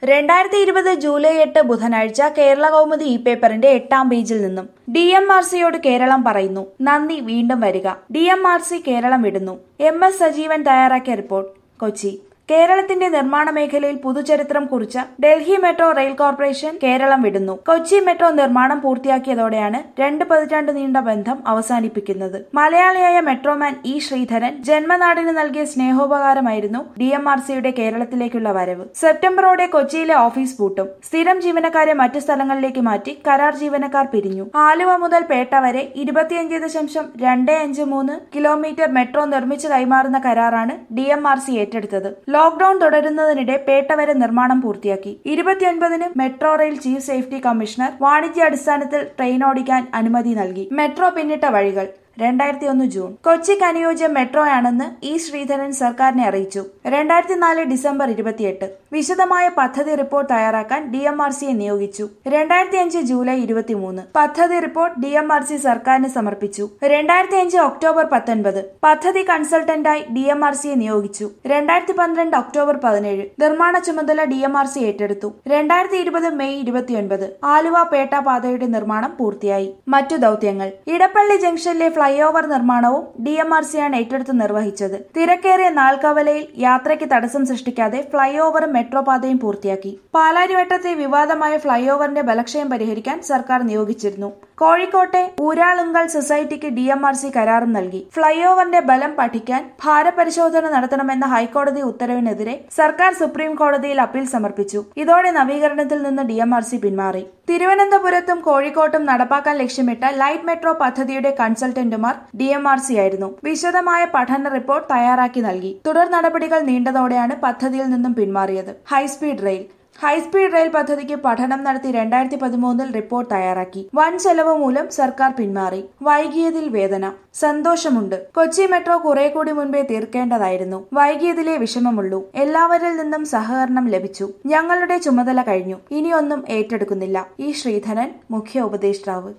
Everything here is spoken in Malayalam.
രണ്ടായിരത്തി ഇരുപത് ജൂലൈ എട്ട് ബുധനാഴ്ച കേരള കൗമുദി ഇ പേപ്പറിന്റെ എട്ടാം പേജിൽ നിന്നും ഡി എം ആർ സിയോട് കേരളം പറയുന്നു നന്ദി വീണ്ടും വരിക D M R C Keralam വിടുന്നു എം എസ് സജീവൻ തയ്യാറാക്കിയ റിപ്പോർട്ട് കൊച്ചി കേരളത്തിന്റെ നിർമ്മാണ മേഖലയിൽ പുതുചരിത്രം കുറിച്ച Delhi metro rail corporation Keralam വിടുന്നു കൊച്ചി മെട്രോ നിർമ്മാണം പൂർത്തിയാക്കിയതോടെയാണ് രണ്ട് പതിറ്റാണ്ട് നീണ്ട ബന്ധം അവസാനിപ്പിക്കുന്നത് മലയാളിയായ മെട്രോമാൻ ഇ ശ്രീധരൻ ജന്മനാടിന് നൽകിയ സ്നേഹോപകാരമായിരുന്നു ഡി എം ആർ സിയുടെ കേരളത്തിലേക്കുള്ള വരവ് സെപ്റ്റംബറോടെ കൊച്ചിയിലെ ഓഫീസ് പൂട്ടും സ്ഥിരം ജീവനക്കാരെ മറ്റു സ്ഥലങ്ങളിലേക്ക് മാറ്റി കരാർ ജീവനക്കാർ പിരിഞ്ഞു ആലുവ മുതൽ പേട്ട വരെ ഇരുപത്തിയഞ്ച് ദശാംശം രണ്ട് അഞ്ച് മൂന്ന് കിലോമീറ്റർ മെട്രോ നിർമ്മിച്ചു കൈമാറുന്ന കരാറാണ് ഡി എം ആർ സി ഏറ്റെടുത്തത് ലോക്ഡൌൺ തുടരുന്നതിനിടെ പേട്ട വരെ നിർമ്മാണം പൂർത്തിയാക്കി ഇരുപത്തിയൊൻപതിന് metro rail chief safety commissioner വാണിജ്യാടിസ്ഥാനത്തിൽ ട്രെയിൻ ഓടിക്കാൻ അനുമതി നൽകി മെട്രോ പിന്നിട്ട വഴികൾ രണ്ടായിരത്തി ഒന്ന് ജൂൺ കൊച്ചിക്ക് അനുയോജ്യം മെട്രോയാണെന്ന് ഇ ശ്രീധരൻ സർക്കാരിനെ അറിയിച്ചു രണ്ടായിരത്തി നാല് ഡിസംബർ ഇരുപത്തിയെട്ട് വിശദമായ പദ്ധതി റിപ്പോർട്ട് തയ്യാറാക്കാൻ ഡി എം ആർ സിയെ നിയോഗിച്ചു രണ്ടായിരത്തി അഞ്ച് ജൂലൈ ഇരുപത്തിമൂന്ന് പദ്ധതി report D M R C സർക്കാരിന് സമർപ്പിച്ചു രണ്ടായിരത്തി അഞ്ച് ഒക്ടോബർ പത്തൊൻപത് പദ്ധതി കൺസൾട്ടന്റായി ഡി എം ആർ സിയെ നിയോഗിച്ചു രണ്ടായിരത്തി പന്ത്രണ്ട് ഒക്ടോബർ പതിനേഴ് നിർമ്മാണ ചുമതല ഡി എം ആർ സി ഏറ്റെടുത്തു രണ്ടായിരത്തി ഇരുപത് മെയ് ഇരുപത്തിയൊൻപത് ആലുവ പേട്ട പാതയുടെ നിർമ്മാണം പൂർത്തിയായി മറ്റു ദൌത്യങ്ങൾ ഇടപ്പള്ളി ജംഗ്ഷനിലെ ഫ്ലൈ ഓവർ നിർമ്മാണവും ഡി എം ആർ സിയാണ് ഏറ്റെടുത്ത് നിർവഹിച്ചത് തിരക്കേറിയ നാൽക്കവലയിൽ യാത്രയ്ക്ക് തടസ്സം സൃഷ്ടിക്കാതെ ഫ്ലൈ ഓവറും മെട്രോ പാതയും പൂർത്തിയാക്കി പാലാരിവട്ടത്തെ വിവാദമായ ഫ്ലൈ ഓവറിന്റെ ബലക്ഷയം പരിഹരിക്കാൻ സർക്കാർ നിയോഗിച്ചിരുന്നു കോഴിക്കോട്ടെ ഊരാളുങ്കൽ സൊസൈറ്റിക്ക് ഡി എം ആർ സി കരാറും നൽകി ഫ്ലൈ ഓവറിന്റെ ബലം പഠിക്കാൻ ഭാരപരിശോധന നടത്തണമെന്ന ഹൈക്കോടതി ഉത്തരവിനെതിരെ സർക്കാർ സുപ്രീം കോടതിയിൽ അപ്പീൽ സമർപ്പിച്ചു ഇതോടെ നവീകരണത്തിൽ നിന്ന് ഡി എം ആർ സി പിന്മാറി തിരുവനന്തപുരത്തും കോഴിക്കോട്ടും നടപ്പാക്കാൻ ലക്ഷ്യമിട്ട ലൈറ്റ് മെട്രോ പദ്ധതിയുടെ കൺസൾട്ടന്റുമാർ ഡി എം ആർ സി ആയിരുന്നു വിശദമായ പഠന റിപ്പോർട്ട് തയ്യാറാക്കി നൽകി തുടർ നടപടികൾ നീണ്ടതോടെയാണ് പദ്ധതിയിൽ നിന്നും പിന്മാറിയത് ഹൈസ്പീഡ് റെയിൽ ഹൈസ്പീഡ് റെയിൽ പദ്ധതിക്ക് പഠനം നടത്തി രണ്ടായിരത്തി പതിമൂന്നിൽ റിപ്പോർട്ട് തയ്യാറാക്കി വൻ ചെലവ് മൂലം സർക്കാർ പിന്മാറി വൈകിയതിൽ വേദന സന്തോഷമുണ്ട് കൊച്ചി മെട്രോ കുറെ കൂടി മുൻപേ തീർക്കേണ്ടതായിരുന്നു വൈകിയതിലെ വിഷമമുള്ളൂ എല്ലാവരിൽ നിന്നും സഹകരണം ലഭിച്ചു ഞങ്ങളുടെ ചുമതല കഴിഞ്ഞു ഇനിയൊന്നും ഏറ്റെടുക്കുന്നില്ല ഈ ശ്രീധരൻ മുഖ്യ ഉപദേഷ്ടാവ്